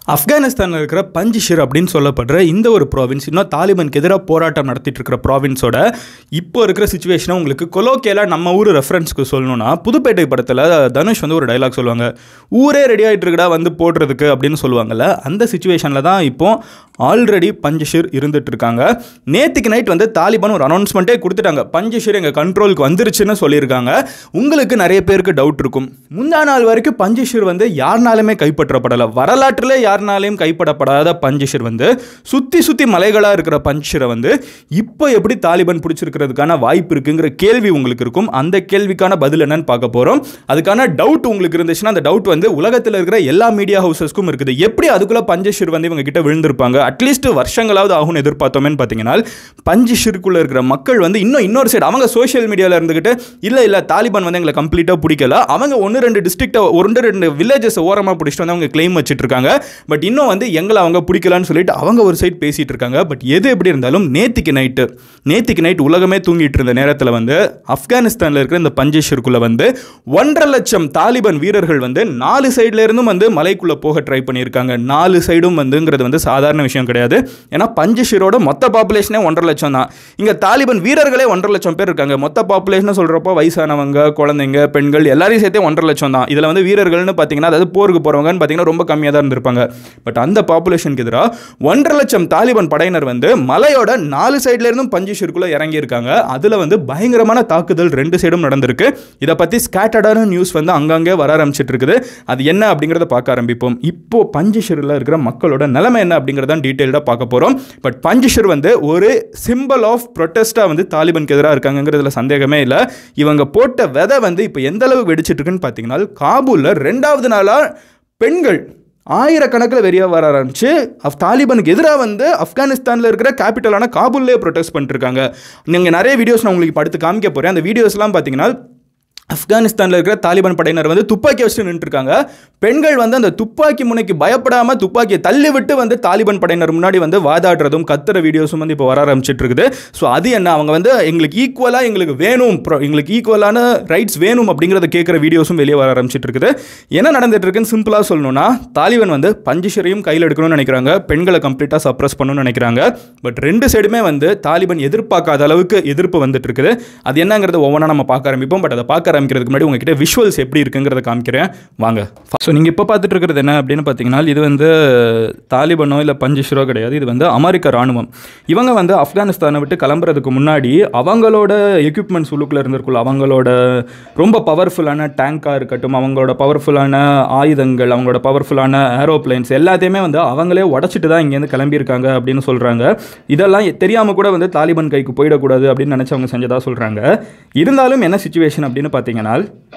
ஆப்கானிஸ்தானில் இருக்கிற பஞ்சிஷிர் அப்படின்னு சொல்லப்படுற இந்த ஒரு ப்ராவின்ஸ் இன்னும் தாலிபானுக்கு எதிராக போராட்டம் நடத்திட்டு இருக்கிற ப்ராவின்ஸோட இப்போ இருக்கிற சுச்சுவேஷனை உங்களுக்கு கொலோக்கியலாக நம்ம ஊர் ரெஃபரன்ஸ்க்கு சொல்லணும்னா புதுப்பேட்டை படத்தில் தனுஷ் வந்து ஒரு டைலாக் சொல்லுவாங்க ஊரே ரெடி ஆகிட்டு இருக்கடா வந்து போடுறதுக்கு அப்படின்னு சொல்லுவாங்கல்ல அந்த சுச்சுவேஷனில் தான் இப்போ ஆல்ரெடி பஞ்சிஷிர் இருந்துட்டு இருக்காங்க நேற்றுக்கு நைட் வந்து தாலிபான் ஒரு அனௌன்ஸ்மெண்ட்டே கொடுத்துட்டாங்க பஞ்சிஷிர் எங்கள் கண்ட்ரோலுக்கு வந்துருச்சுன்னு சொல்லியிருக்காங்க உங்களுக்கு நிறைய பேருக்கு டவுட் இருக்கும் முந்தா நாள் வரைக்கும் பஞ்சிஷிர் வந்து யாருனாலுமே கைப்பற்றப்படலை வரலாற்றில் யாருனாலையும் கைப்படப்படாத பஞ்சிஷிர் வந்து சுற்றி சுற்றி மலைகளாக இருக்கிற பஞ்சிஷரை வந்து இப்போ எப்படி தாலிபான் பிடிச்சிருக்கிறதுக்கான வாய்ப்பு இருக்குங்கிற கேள்வி உங்களுக்கு இருக்கும் அந்த கேள்விக்கான பதில் என்னன்னு பார்க்க போகிறோம் அதுக்கான டவுட் உங்களுக்கு இருந்துச்சுன்னா அந்த டவுட் வந்து உலகத்தில் இருக்கிற எல்லா மீடியா ஹவுசஸ்க்கும் இருக்குது எப்படி அதுக்குள்ளே பஞ்சிஷிர் வந்து இவங்க கிட்ட விழுந்திருப்பாங்க அட்லீஸ்ட் வருஷங்களாவது ஆகும்னு எதிர்பார்த்தோமேன்னு பார்த்தீங்கன்னா பஞ்சிஷிற்குள்ளே இருக்கிற மக்கள் வந்து இன்னும் இன்னொரு சைடு அவங்க சோஷியல் மீடியாவில் இருந்துக்கிட்டு இல்லை இல்லை தாலிபான் வந்து எங்களை கம்ப்ளீட்டாக பிடிக்கல அவங்க ஒன்று ரெண்டு டிஸ்ட்ரிக்ட்டை ஒன்று ரெண்டு வில்லேஜஸ் ஓரமாக பிடிச்சிட்டு வந்து அவங்க கிளைம் வச்சுட்டு இருக்காங்க பட் இன்னும் வந்து எங்களை அவங்க பிடிக்கலான்னு சொல்லிட்டு அவங்க ஒரு சைடு பேசிட்டு இருக்காங்க பட் எது எப்படி இருந்தாலும் நேத்திக்கு நைட்டு நேத்திக்கு நைட் உலகமே தூங்கிட்டு இருந்த நேரத்தில் வந்து ஆப்கானிஸ்தானில் இருக்கிற இந்த பஞ்சேஷருக்குள்ளே வந்து ஒன்றரை லட்சம் தாலிபான் வீரர்கள் வந்து நாலு சைடுல இருந்தும் வந்து மலைக்குள்ளே போக ட்ரை பண்ணியிருக்காங்க நாலு சைடும் வந்துங்கிறது வந்து சாதாரண விஷயம் கிடையாது ஏன்னா பஞ்சஷிரோட மொத்த பாப்புலேஷனே ஒன்றரை லட்சம் தான் இங்கே தாலிபான் வீரர்களே ஒன்றரை லட்சம் பேர் இருக்காங்க மொத்த பாப்புலேஷன் சொல்கிறப்போ வயசானவங்க குழந்தைங்க பெண்கள் எல்லாரையும் சேர்த்தே ஒன்றரை லட்சம் தான் இதில் வந்து வீரர்கள்னு பார்த்தீங்கன்னா அதாவது போருக்கு போகிறவங்கன்னு பார்த்தீங்கன்னா ரொம்ப கம்மியாக தான் இருந்திருப்பாங்க பட் அந்த பாப்புலேஷனுக்கு எதிராக ஒன்றரை லட்சம் தாலிபான் படையினர் வந்து மலையோட நாலு சைட்ல இருந்தும் பஞ்சிஷிற்குள்ளே இறங்கியிருக்காங்க அதில் வந்து பயங்கரமான தாக்குதல் ரெண்டு சைடும் நடந்திருக்கு இதை பற்றி ஸ்கேட்டர்டான நியூஸ் வந்து அங்கங்கே வர ஆரம்பிச்சிட்டு இருக்குது அது என்ன அப்படிங்கிறத பார்க்க ஆரம்பிப்போம் இப்போ பஞ்சிஷரில் இருக்கிற மக்களோட நிலைமை என்ன அப்படிங்கிறத டீட்டெயில்டாக பார்க்க போகிறோம் பட் பஞ்சிஷர் வந்து ஒரு சிம்பிள் ஆஃப் ப்ரொட்டஸ்ட்டாக வந்து தாலிபானுக்கு எதிராக இருக்காங்கிறதுல சந்தேகமே இல்லை இவங்க போட்ட விதை வந்து இப்போ எந்த அளவுக்கு வெடிச்சிட்டு இருக்குன்னு பார்த்தீங்கன்னா காபூலில் ரெண்டாவது நாளாக பெண்கள் ஆயிரக்கணக்கில் வெளியே வர ஆரம்பிச்சு அஃப் தாலிபானுக்கு எதிராக வந்து ஆப்கானிஸ்தானில் இருக்கிற கேபிட்டலான காபூல்லே ப்ரொட்டஸ்ட் பண்ணிருக்காங்க நீங்கள் நிறைய வீடியோஸ் நான் உங்களுக்கு படுத்து காமிக்க போகிறேன் அந்த வீடியோஸ்லாம் பார்த்தீங்கன்னா ஆப்கானிஸ்தானில் இருக்கிற தாலிபான் படையினர் வந்து துப்பாக்கி வச்சுட்டு நின்றுருக்காங்க பெண்கள் வந்து அந்த துப்பாக்கி முனைக்கு பயப்படாமல் துப்பாக்கியை தள்ளி விட்டு வந்து தாலிபான் படையினர் முன்னாடி வந்து வாதாடுறதும் கத்துற வீடியோஸும் வந்து இப்போ வர ஆரம்பிச்சிட்டு இருக்குது ஸோ அது என்ன அவங்க வந்து எங்களுக்கு ஈக்குவலாக எங்களுக்கு வேணும் pro- எங்களுக்கு ஈக்குவலான ரைட்ஸ் வேணும் அப்படிங்கிறத கேட்குற வீடியோஸும் வெளியே வர ஆரம்பிச்சிட்டு இருக்குது என்ன நடந்துட்டு இருக்குன்னு சிம்பிளாக சொல்லணும்னா தாலிபான் வந்து பஞ்சிஷரையும் கையில் எடுக்கணும்னு நினைக்கிறாங்க பெண்களை கம்ப்ளீட்டாக சப்ரஸ் பண்ணணும்னு நினைக்கிறாங்க பட் ரெண்டு சைடுமே வந்து தாலிபான் எதிர்பார்க்காத அளவுக்கு எதிர்ப்பு வந்துட்டு இருக்குது அது என்னங்கிறத ஒவ்வொன்றா நம்ம பார்க்க ஆரம்பிப்போம் பட் அதை பார்க்க ஆரம்பிக்கிறதுக்கு முன்னாடி உங்ககிட்ட விஷுவல்ஸ் எப்படி இருக்குங்கிறத காமிக்கிறேன் வாங்க ஸோ நீங்கள் இப்போ பார்த்துட்டு இருக்கிறது என்ன அப்படின்னு பார்த்தீங்கன்னா இது வந்து தாலிபனோ இல்லை பஞ்சிஷரோ கிடையாது இது வந்து அமெரிக்க ராணுவம் இவங்க வந்து ஆப்கானிஸ்தானை விட்டு கிளம்புறதுக்கு முன்னாடி அவங்களோட எக்யூப்மெண்ட்ஸ் உள்ளுக்குள்ள இருந்திருக்குள்ள அவங்களோட ரொம்ப பவர்ஃபுல்லான டேங்காக இருக்கட்டும் அவங்களோட பவர்ஃபுல்லான ஆயுதங்கள் அவங்களோட பவர்ஃபுல்லான ஏரோப்ளைன்ஸ் எல்லாத்தையுமே வந்து அவங்களே உடச்சிட்டு தான் இங்கேருந்து கிளம்பியிருக்காங்க அப்படின்னு சொல்கிறாங்க இதெல்லாம் தெரியாமல் கூட வந்து தாலிபான் கைக்கு போயிடக்கூடாது அப்படின்னு நினச்சி அவங்க செஞ்சதாக சொல்கிறாங்க இருந்தாலும் என்ன சுச்சுவேஷன் அப்படின்னு பார்த்தீங்கன்னா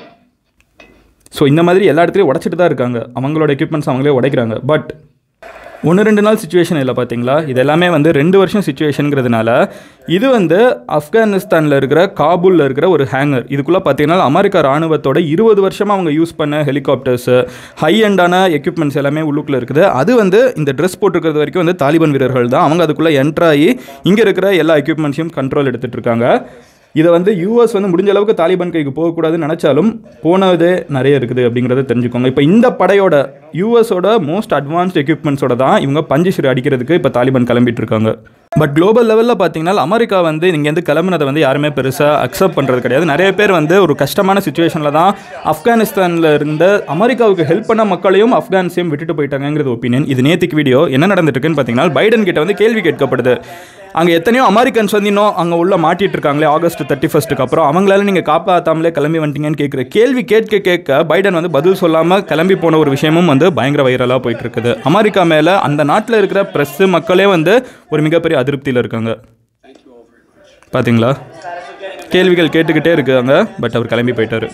ஸோ இந்த மாதிரி எல்லா இடத்துலையும் உடச்சிட்டு தான் இருக்காங்க அவங்களோட எக்யூப்மெண்ட்ஸ் அவங்களே உடைக்கிறாங்க பட் ஒன்று ரெண்டு நாள் சுச்சுவேஷன் இல்லை பார்த்தீங்களா இது எல்லாமே வந்து ரெண்டு வருஷம் சுச்சுவேஷனுங்கிறதுனால இது வந்து ஆப்கானிஸ்தானில் இருக்கிற காபூலில் இருக்கிற ஒரு ஹேங்கர் இதுக்குள்ளே பார்த்தீங்கன்னா அமெரிக்கா ராணுவத்தோட இருபது வருஷமாக அவங்க யூஸ் பண்ண ஹெலிகாப்டர்ஸு ஹை எண்டான எக்யூப்மெண்ட்ஸ் எல்லாமே உள்ளுக்குள்ளே இருக்குது அது வந்து இந்த ட்ரெஸ் போட்டிருக்கிறது வரைக்கும் வந்து தாலிபான் வீரர்கள் தான் அவங்க அதுக்குள்ளே என்ட்ராகி இங்கே இருக்கிற எல்லா எக்யூப்மெண்ட்ஸையும் கண்ட்ரோல் எடுத்துகிட்டு இருக்காங்க இதை வந்து யூஎஸ் வந்து முடிஞ்ச அளவுக்கு தாலிபான் கைக்கு போகக்கூடாதுன்னு நினச்சாலும் போனதே நிறைய இருக்குது அப்படிங்கிறத தெரிஞ்சுக்கோங்க இப்போ இந்த படையோட யூஎஸோட மோஸ்ட் அட்வான்ஸ்ட் எக்யூப்மெண்ட்ஸோட தான் இவங்க பஞ்சிஷிரி அடிக்கிறதுக்கு இப்போ தாலிபான் கிளம்பிட்டு இருக்காங்க பட் குளோபல் லெவலில் பார்த்தீங்கன்னா அமெரிக்கா வந்து இங்கேருந்து கிளம்புனதை வந்து யாருமே பெருசாக அக்செப்ட் பண்ணுறது கிடையாது நிறைய பேர் வந்து ஒரு கஷ்டமான சுச்சுவேஷனில் தான் ஆப்கானிஸ்தானில் இருந்த அமெரிக்காவுக்கு ஹெல்ப் பண்ண மக்களையும் ஆப்கானிஸ்தையும் விட்டுட்டு போயிட்டாங்கங்கிறது ஒப்பீனியன் இது நேற்றுக்கு வீடியோ என்ன நடந்துட்டு இருக்குன்னு பார்த்தீங்கன்னா பைடன் கிட்ட வந்து கேள்வி கேட்கப்படுது அங்கே எத்தனையோ அமெரிக்கன்ஸ் வந்து இன்னும் அங்கே உள்ள மாட்டிட்டு இருக்காங்களே ஆகஸ்ட் தேர்ட்டி ஃபஸ்ட்டுக்கு அப்புறம் அவங்களால நீங்கள் காப்பாற்றாமலே கிளம்பி வந்துட்டீங்கன்னு கேட்குற கேள்வி கேட்க கேட்க பைடன் வந்து பதில் சொல்லாமல் கிளம்பி போன ஒரு விஷயமும் வந்து பயங்கர வைரலாக போயிட்டு இருக்குது அமெரிக்கா மேலே அந்த நாட்டில் இருக்கிற ப்ரெஸ்ஸு மக்களே வந்து ஒரு மிகப்பெரிய அதிருப்தியில் இருக்காங்க பார்த்தீங்களா கேள்விகள் கேட்டுக்கிட்டே இருக்காங்க பட் அவர் கிளம்பி போயிட்டாரு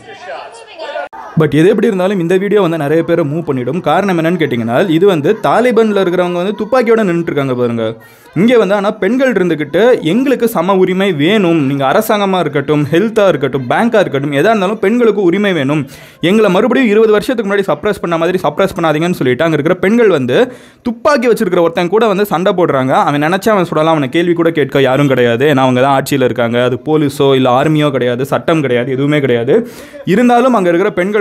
பட் எது எப்படி இருந்தாலும் இந்த வீடியோ வந்து நிறைய பேரை மூவ் பண்ணிடும் காரணம் என்னன்னு கேட்டிங்கன்னா இது வந்து தாலிபானில் இருக்கிறவங்க வந்து துப்பாக்கியோட நின்றுட்டு இருக்காங்க பாருங்க இங்கே வந்து ஆனால் பெண்கள் இருந்துக்கிட்டு எங்களுக்கு சம உரிமை வேணும் நீங்கள் அரசாங்கமாக இருக்கட்டும் ஹெல்த்தாக இருக்கட்டும் பேங்காக இருக்கட்டும் எதாக இருந்தாலும் பெண்களுக்கு உரிமை வேணும் எங்களை மறுபடியும் இருபது வருஷத்துக்கு முன்னாடி சப்ரஸ் பண்ண மாதிரி சப்ரஸ் பண்ணாதீங்கன்னு சொல்லிட்டு அங்கே இருக்கிற பெண்கள் வந்து துப்பாக்கி வச்சிருக்கிற ஒருத்தன் கூட வந்து சண்டை போடுறாங்க அவன் நினச்சா அவன் சொல்லலாம் அவனை கேள்வி கூட கேட்க யாரும் கிடையாது ஏன்னா அவங்க தான் ஆட்சியில் இருக்காங்க அது போலீஸோ இல்லை ஆர்மியோ கிடையாது சட்டம் கிடையாது எதுவுமே கிடையாது இருந்தாலும் அங்கே இருக்கிற பெண்கள்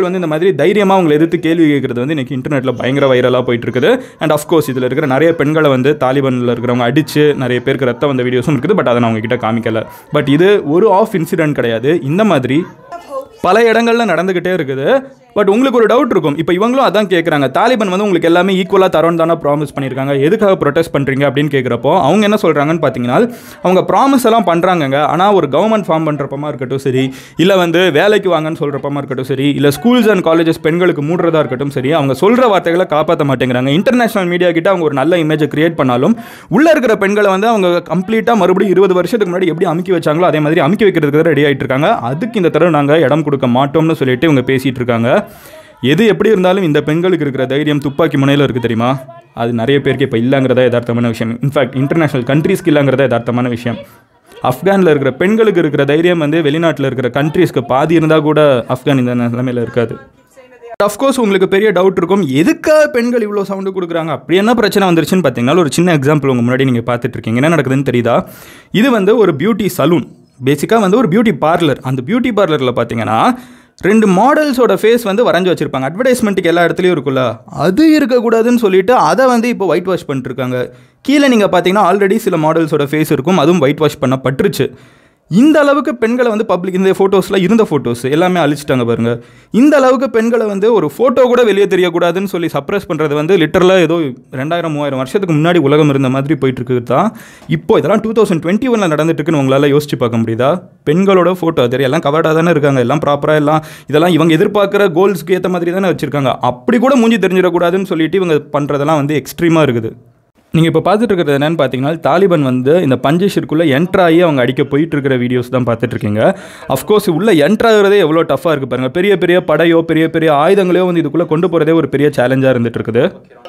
வந்து இந்த மாதிரி தைரியமாக அவங்களை எதிர்த்து கேள்வி கேட்குறது வந்து இன்றைக்கி இன்டர்நெட்டில் பயங்கர வைரலாக போயிட்டு இருக்குது அண்ட் அஃப்கோர்ஸ் இதில் இருக்கிற நிறைய பெண்களை வந்து தாலிபானில் இருக்கிறவங்க அடித்து நிறைய பேருக்கு ரத்தம் வந்த வீடியோஸும் இருக்குது பட் அதை நான் உங்ககிட்ட காமிக்கல பட் இது ஒரு ஆஃப் இன்சிடென்ட் கிடையாது இந்த மாதிரி பல இடங்கள்ல நடந்துக்கிட்டே இருக்குது பட் உங்களுக்கு ஒரு டவுட் இருக்கும் இப்போ இவங்களும் அதான் கேட்குறாங்க தாலிபான் வந்து உங்களுக்கு எல்லாமே ஈக்குவலாக தரோன்னு தானே ப்ராமிஸ் பண்ணியிருக்காங்க எதுக்காக ப்ரொடெஸ்ட் பண்ணுறீங்க அப்படின்னு கேட்குறப்போ அவங்க என்ன சொல்கிறாங்கன்னு பார்த்தீங்கன்னா அவங்க ப்ராமிஸ் எல்லாம் பண்ணுறாங்கங்க ஆனால் ஒரு கவர்மெண்ட் ஃபார்ம் பண்ணுறப்பமா இருக்கட்டும் சரி இல்லை வந்து வேலைக்கு வாங்கன்னு சொல்கிறப்பமா இருக்கட்டும் சரி இல்லை ஸ்கூல்ஸ் அண்ட் காலேஜஸ் பெண்களுக்கு மூடுறதா இருக்கட்டும் சரி அவங்க சொல்கிற வார்த்தைகளை காப்பாற்ற மாட்டேங்கிறாங்க இன்டர்நேஷனல் மீடியா கிட்ட அவங்க ஒரு நல்ல இமேஜை கிரியேட் பண்ணாலும் உள்ளே இருக்கிற பெண்களை வந்து அவங்க கம்ப்ளீட்டாக மறுபடியும் இருபது வருஷத்துக்கு முன்னாடி எப்படி அமுக்கி வச்சாங்களோ அதே மாதிரி அமுக்கி வைக்கிறதுக்கு ரெடி ஆகிட்டு இருக்காங்க அதுக்கு இந்த தடவை நாங்கள் இடம் கொடுக்க மாட்டோம்னு சொல்லிட்டு இவங்க பேசிகிட்டு இருக்காங்க எது எப்படி இருந்தாலும் இந்த பெண்களுக்கு இருக்கிற தைரியம் துப்பாக்கி முனையில் இருக்குது தெரியுமா அது நிறைய பேருக்கு இப்போ இல்லைங்கிறதா யதார்த்தமான விஷயம் இன்ஃபேக்ட் இன்டர்நேஷனல் கண்ட்ரீஸ்க்கு இல்லைங்கிறதா யதார்த்தமான விஷயம் ஆப்கானில் இருக்கிற பெண்களுக்கு இருக்கிற தைரியம் வந்து வெளிநாட்டில் இருக்கிற கண்ட்ரீஸ்க்கு பாதி இருந்தால் கூட ஆப்கான் இந்த நிலைமையில் இருக்காது அஃப்கோர்ஸ் உங்களுக்கு பெரிய டவுட் இருக்கும் எதுக்காக பெண்கள் இவ்வளோ சவுண்டு கொடுக்குறாங்க அப்படி என்ன பிரச்சனை வந்துருச்சுன்னு பார்த்தீங்கன்னா ஒரு சின்ன எக்ஸாம்பிள் உங்கள் முன்னாடி நீங்கள் பார்த்துட்டு இருக்கீங்க என்ன நடக்குதுன்னு தெரியுதா இது வந்து ஒரு பியூட்டி சலூன் பேசிக்காக வந்து ஒரு பியூட்டி பார்லர் அந்த பியூட்டி பார்லரில் பார்த்தீங்கன்னா ரெண்டு மாடல்ஸோட ஃபேஸ் வந்து வரைஞ்சி வச்சிருப்பாங்க அட்வர்டைஸ்மெண்ட்டுக்கு எல்லா இடத்துலையும் இருக்குல்ல அது இருக்கக்கூடாதுன்னு சொல்லிட்டு அதை வந்து இப்போ ஒயிட் வாஷ் பண்ணிட்டுருக்காங்க கீழே நீங்கள் பார்த்தீங்கன்னா ஆல்ரெடி சில மாடல்ஸோட ஃபேஸ் இருக்கும் அதுவும் ஒயிட் வாஷ் பண்ணப்பட்டுருச்சு இந்த அளவுக்கு பெண்களை வந்து பப்ளிக் இந்த ஃபோட்டோஸில் இருந்த ஃபோட்டோஸ் எல்லாமே அழிச்சிட்டாங்க பாருங்க இந்த அளவுக்கு பெண்களை வந்து ஒரு ஃபோட்டோ கூட வெளியே தெரியக்கூடாதுன்னு சொல்லி சப்ரஸ் பண்ணுறது வந்து லிட்டரலாக ஏதோ ரெண்டாயிரம் மூவாயிரம் வருஷத்துக்கு முன்னாடி உலகம் இருந்த மாதிரி போயிட்டு இருக்குது தான் இப்போ இதெல்லாம் டூ தௌசண்ட் டுவெண்ட்டி ஒனில் நடந்துட்டு இருக்குன்னு உங்களால் யோசிச்சு பார்க்க முடியுதா பெண்களோட ஃபோட்டோ அது எல்லாம் கவர்டாக தானே இருக்காங்க எல்லாம் ப்ராப்பராக எல்லாம் இதெல்லாம் இவங்க எதிர்பார்க்குற கோல்ஸ்க்கு ஏற்ற மாதிரி தானே வச்சிருக்காங்க அப்படி கூட மூஞ்சி தெரிஞ்சிடக்கூடாதுன்னு சொல்லிட்டு இவங்க பண்ணுறதெல்லாம் வந்து எக்ஸ்ட்ரீமாக இருக்குது நீங்கள் இப்போ பார்த்துட்டு இருக்கிறது என்னன்னு பார்த்தீங்கன்னா தாலிபான் வந்து இந்த பஞ்சஷிற்குள்ளே என்ட்ராகி அவங்க அடிக்க போயிட்டு இருக்கிற வீடியோஸ் தான் பார்த்துட்டு இருக்கீங்க அஃப்கோர்ஸ் உள்ள என்ட்ராகிறதே எவ்வளோ டஃப்பாக இருக்குது பாருங்கள் பெரிய பெரிய படையோ பெரிய பெரிய ஆயுதங்களையோ வந்து இதுக்குள்ளே கொண்டு போகிறதே ஒரு பெரிய சேலஞ்சாக இருந்துட்டு இருக்குது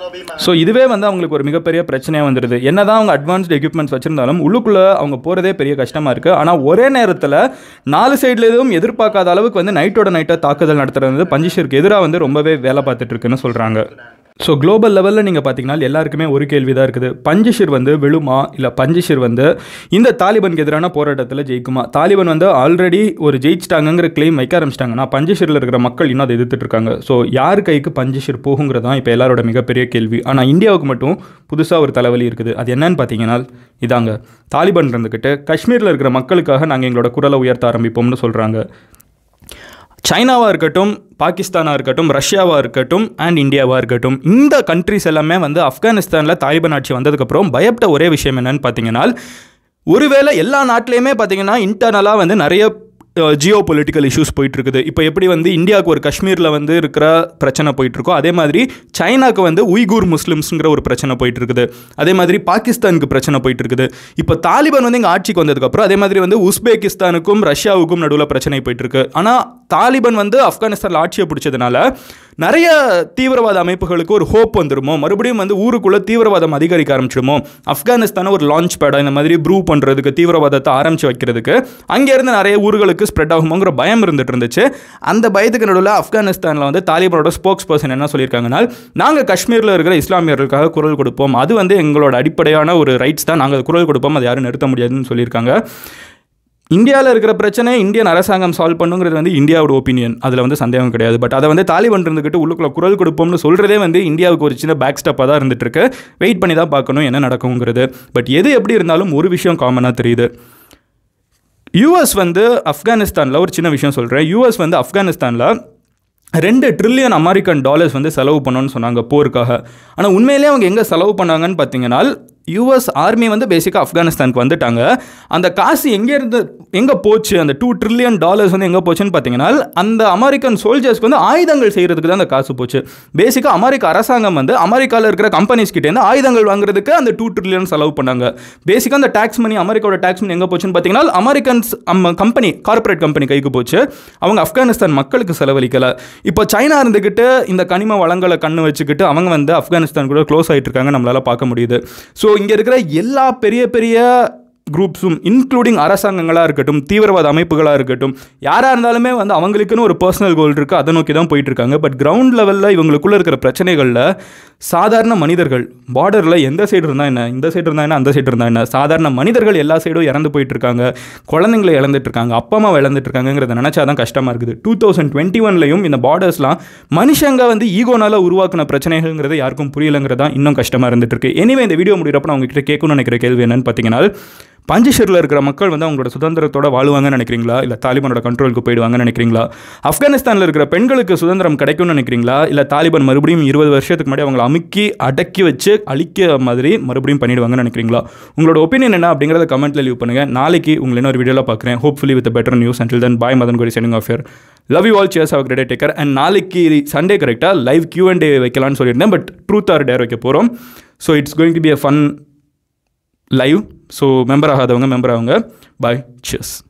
ஸோ இதுவே வந்து அவங்களுக்கு ஒரு மிகப்பெரிய பிரச்சனையாக வந்துடுது என்ன தான் அவங்க அட்வான்ஸ்டு எக்யூப்மெண்ட்ஸ் வச்சிருந்தாலும் உள்ளுக்குள்ளே அவங்க போகிறதே பெரிய கஷ்டமாக இருக்குது ஆனால் ஒரே நேரத்தில் நாலு சைடில் எதுவும் எதிர்பார்க்காத அளவுக்கு வந்து நைட்டோட நைட்டாக தாக்குதல் நடத்துறது வந்து பஞ்சிஷருக்கு எதிராக வந்து ரொம்பவே வேலை பார்த்துட்டு இருக்குன்னு சொல்கிறாங்க ஸோ குளோபல் லெவலில் நீங்கள் பார்த்தீங்கன்னா எல்லாருக்குமே ஒரு கேள்வி தான் இருக்குது பஞ்சிஷிர் வந்து விழுமா இல்லை பஞ்சிஷிர் வந்து இந்த தாலிபானுக்கு எதிரான போராட்டத்தில் ஜெயிக்குமா தாலிபான் வந்து ஆல்ரெடி ஒரு ஜெயிச்சிட்டாங்கங்கிற கிளைம் வைக்க ஆரம்பிச்சிட்டாங்கன்னா பஞ்சிஷிரில் இருக்கிற மக்கள் இன்னும் அதை எதிர்த்துட்டு இருக்காங்க ஸோ யார் கைக்கு பஞ்சிஷிர் போகுங்கிறது தான் இப்போ எல்லாரோட மிகப்பெரிய கேள்வி ஆனால் இந்தியாவுக்கு மட்டும் புதுசாக ஒரு தலைவலி இருக்குது அது என்னன்னு பார்த்தீங்கன்னா இதாங்க தாலிபான் இருந்துக்கிட்டு காஷ்மீரில் இருக்கிற மக்களுக்காக நாங்கள் எங்களோட குரலை உயர்த்த ஆரம்பிப்போம்னு சொல்கிறாங்க சைனாவாக இருக்கட்டும் பாகிஸ்தானாக இருக்கட்டும் ரஷ்யாவாக இருக்கட்டும் அண்ட் இந்தியாவாக இருக்கட்டும் இந்த கண்ட்ரிஸ் எல்லாமே வந்து ஆப்கானிஸ்தானில் தாலிபான் ஆட்சி வந்ததுக்கப்புறம் பயப்பட்ட ஒரே விஷயம் என்னன்னு பார்த்தீங்கன்னா ஒருவேளை எல்லா நாட்டிலையுமே பார்த்தீங்கன்னா இன்டர்னலாக வந்து நிறைய ஜியோ பொலிட்டிக்கல் இஷ்யூஸ் போயிட்டு இருக்குது இப்போ எப்படி வந்து இந்தியாவுக்கு ஒரு காஷ்மீரில் வந்து இருக்கிற பிரச்சனை போயிட்டு இருக்கோ அதே மாதிரி சைனாக்கு வந்து உய்கூர் முஸ்லிம்ஸுங்கிற ஒரு பிரச்சனை போயிட்டு இருக்குது அதே மாதிரி பாகிஸ்தானுக்கு பிரச்சனை போயிட்டு இருக்குது இப்போ தாலிபான் வந்து இங்கே ஆட்சிக்கு வந்ததுக்கப்புறம் அதே மாதிரி வந்து உஸ்பெகிஸ்தானுக்கும் ரஷ்யாவுக்கும் நடுவில் பிரச்சனை போயிட்டு இருக்கு ஆனால் தாலிபான் வந்து ஆப்கானிஸ்தானில் ஆட்சியை பிடிச்சதுனால நிறைய தீவிரவாத அமைப்புகளுக்கு ஒரு ஹோப் வந்துருமோ மறுபடியும் வந்து ஊருக்குள்ளே தீவிரவாதம் அதிகரிக்க ஆரம்பிச்சிடுமோ ஆப்கானிஸ்தானை ஒரு லான்ச் பேடாக இந்த மாதிரி ப்ரூவ் பண்ணுறதுக்கு தீவிரவாதத்தை ஆரம்பித்து வைக்கிறதுக்கு அங்கேருந்து நிறைய ஊர்களுக்கு ஸ்ப்ரெட் ஆகுமோங்கிற பயம் இருந்துட்டு இருந்துச்சு அந்த பயத்துக்கு நடுவில் ஆப்கானிஸ்தானில் வந்து தாலிபானோட ஸ்போக்ஸ் பர்சன் என்ன சொல்லியிருக்காங்கன்னா நாங்கள் காஷ்மீரில் இருக்கிற இஸ்லாமியர்களுக்காக குரல் கொடுப்போம் அது வந்து எங்களோட அடிப்படையான ஒரு ரைட்ஸ் தான் நாங்கள் குரல் கொடுப்போம் அதை யாரும் நிறுத்த முடியாதுன்னு சொல்லியிருக்காங்க இந்தியாவில் இருக்கிற பிரச்சனை இந்தியன் அரசாங்கம் சால்வ் பண்ணுங்கிறது வந்து இந்தியாவோட ஒப்பீனியன் அதில் வந்து சந்தேகம் கிடையாது பட் அதை வந்து தாலிபான் இருந்துக்கிட்டு உள்ளுக்குள்ள குரல் கொடுப்போம்னு சொல்கிறதே வந்து இந்தியாவுக்கு ஒரு சின்ன பேக் ஸ்டெப்பாக தான் இருந்துட்டு இருக்கு வெயிட் பண்ணி தான் பார்க்கணும் என்ன நடக்குங்கிறது பட் எது எப்படி இருந்தாலும் ஒரு விஷயம் காமனாக தெரியுது யூஎஸ் வந்து ஆப்கானிஸ்தானில் ஒரு சின்ன விஷயம் சொல்கிறேன் யூஎஸ் வந்து ஆப்கானிஸ்தானில் ரெண்டு ட்ரில்லியன் அமெரிக்கன் டாலர்ஸ் வந்து செலவு பண்ணோன்னு சொன்னாங்க போருக்காக ஆனால் உண்மையிலேயே அவங்க எங்கே செலவு பண்ணாங்கன்னு பார்த்தீங்கன்னா யூஎஸ் ஆர்மி வந்து பேசிக்காக ஆப்கானிஸ்தானுக்கு வந்துட்டாங்க அந்த காசு எங்கே இருந்து எங்கே போச்சு அந்த டூ ட்ரில்லியன் டாலர்ஸ் வந்து எங்கே போச்சுன்னு பார்த்தீங்கன்னா அந்த அமெரிக்கன் சோல்ஜர்ஸ்க்கு வந்து ஆயுதங்கள் செய்கிறதுக்கு தான் அந்த காசு போச்சு பேசிக்காக அமெரிக்க அரசாங்கம் வந்து அமெரிக்காவில் இருக்கிற கம்பெனிஸ் கிட்டேருந்து ஆயுதங்கள் வாங்குறதுக்கு அந்த டூ ட்ரில்லியன் செலவு பண்ணாங்க பேசிக்காக அந்த டேக்ஸ் மணி அமெரிக்காவோட டேக்ஸ் மணி எங்கே போச்சுன்னு பார்த்தீங்கன்னா அமெரிக்கன்ஸ் கம்பெனி கார்ப்பரேட் கம்பெனி கைக்கு போச்சு அவங்க ஆப்கானிஸ்தான் மக்களுக்கு செலவழிக்கலை இப்போ சைனா இருந்துக்கிட்டு இந்த கனிம வளங்களை கண்ணு வச்சுக்கிட்டு அவங்க வந்து ஆப்கானிஸ்தான் கூட க்ளோஸ் ஆகிட்டு இருக்காங்க நம்மளால் பார்க்க முடியுது ஸோ இங்கே இருக்கிற எல்லா பெரிய பெரிய குரூப்ஸும் இன்க்ளூடிங் அரசாங்கங்களாக இருக்கட்டும் தீவிரவாத அமைப்புகளாக இருக்கட்டும் யாராக இருந்தாலுமே வந்து அவங்களுக்குன்னு ஒரு பர்சனல் கோல் இருக்குது அதை நோக்கி தான் போயிட்டு இருக்காங்க பட் கிரவுண்ட் லெவலில் இவங்களுக்குள்ள இருக்கிற பிரச்சனைகளில் சாதாரண மனிதர்கள் பார்டரில் எந்த சைடு இருந்தால் என்ன இந்த சைடு இருந்தால் என்ன அந்த சைடு இருந்தால் என்ன சாதாரண மனிதர்கள் எல்லா சைடும் இறந்து போயிட்டு இருக்காங்க குழந்தைங்களை இழந்துட்டு இருக்காங்க அப்பா அம்மா இழந்துட்டு இருக்காங்கிறத நினச்சா தான் கஷ்டமாக இருக்குது டூ தௌசண்ட் டுவெண்ட்டி ஒன்லையும் இந்த பார்டர்ஸ்லாம் மனுஷங்க வந்து ஈகோனால உருவாக்குன பிரச்சனைகள்ங்கிறது யாருக்கும் புரியலங்கிறது தான் இன்னும் கஷ்டமாக இருந்துட்டு இருக்கு எனிவே இந்த வீடியோ முடிகிறப்ப நான் உங்ககிட்ட கேட்கணும்னு நினைக்கிற கேள்வி என்னன்னு பார்த்தீங்கன்னா பஞ்சிஷரில் இருக்கிற மக்கள் வந்து அவங்களோட சுதந்திரத்தோட வாழுவாங்கன்னு நினைக்கிறீங்களா இல்லை தாலிபானோட கண்ட்ரோலுக்கு போயிடுவாங்கன்னு நினைக்கிறீங்களா ஆப்கானிஸ்தானில் இருக்கிற பெண்களுக்கு சுதந்திரம் கிடைக்கும்னு நினைக்கிறீங்களா இல்லை தாலிபான் மறுபடியும் இருபது வருஷத்துக்கு முன்னாடி அவங்களை அமுக்கி அடக்கி வச்சு அழிக்க மாதிரி மறுபடியும் பண்ணிடுவாங்கன்னு நினைக்கிறீங்களா உங்களோட ஒப்பீனியன் என்ன அப்படிங்கிறத கமெண்ட்டில் லீவ் பண்ணுங்கள் நாளைக்கு உங்களை இன்னொரு வீடியோவில் பார்க்குறேன் hopefully with better news until then bye Madan Gowri sending off year love you all cheers our great taker and நாளைக்கு சண்டே கரெக்டாக லைவ் கியூ அண்ட் டே வைக்கலாம்னு சொல்லியிருந்தேன் பட் ட்ரூத் ஆர் டேர் வைக்க போகிறோம் so it's going to be a fun live so member ஆகாதவங்க member ஆகுங்க bye cheers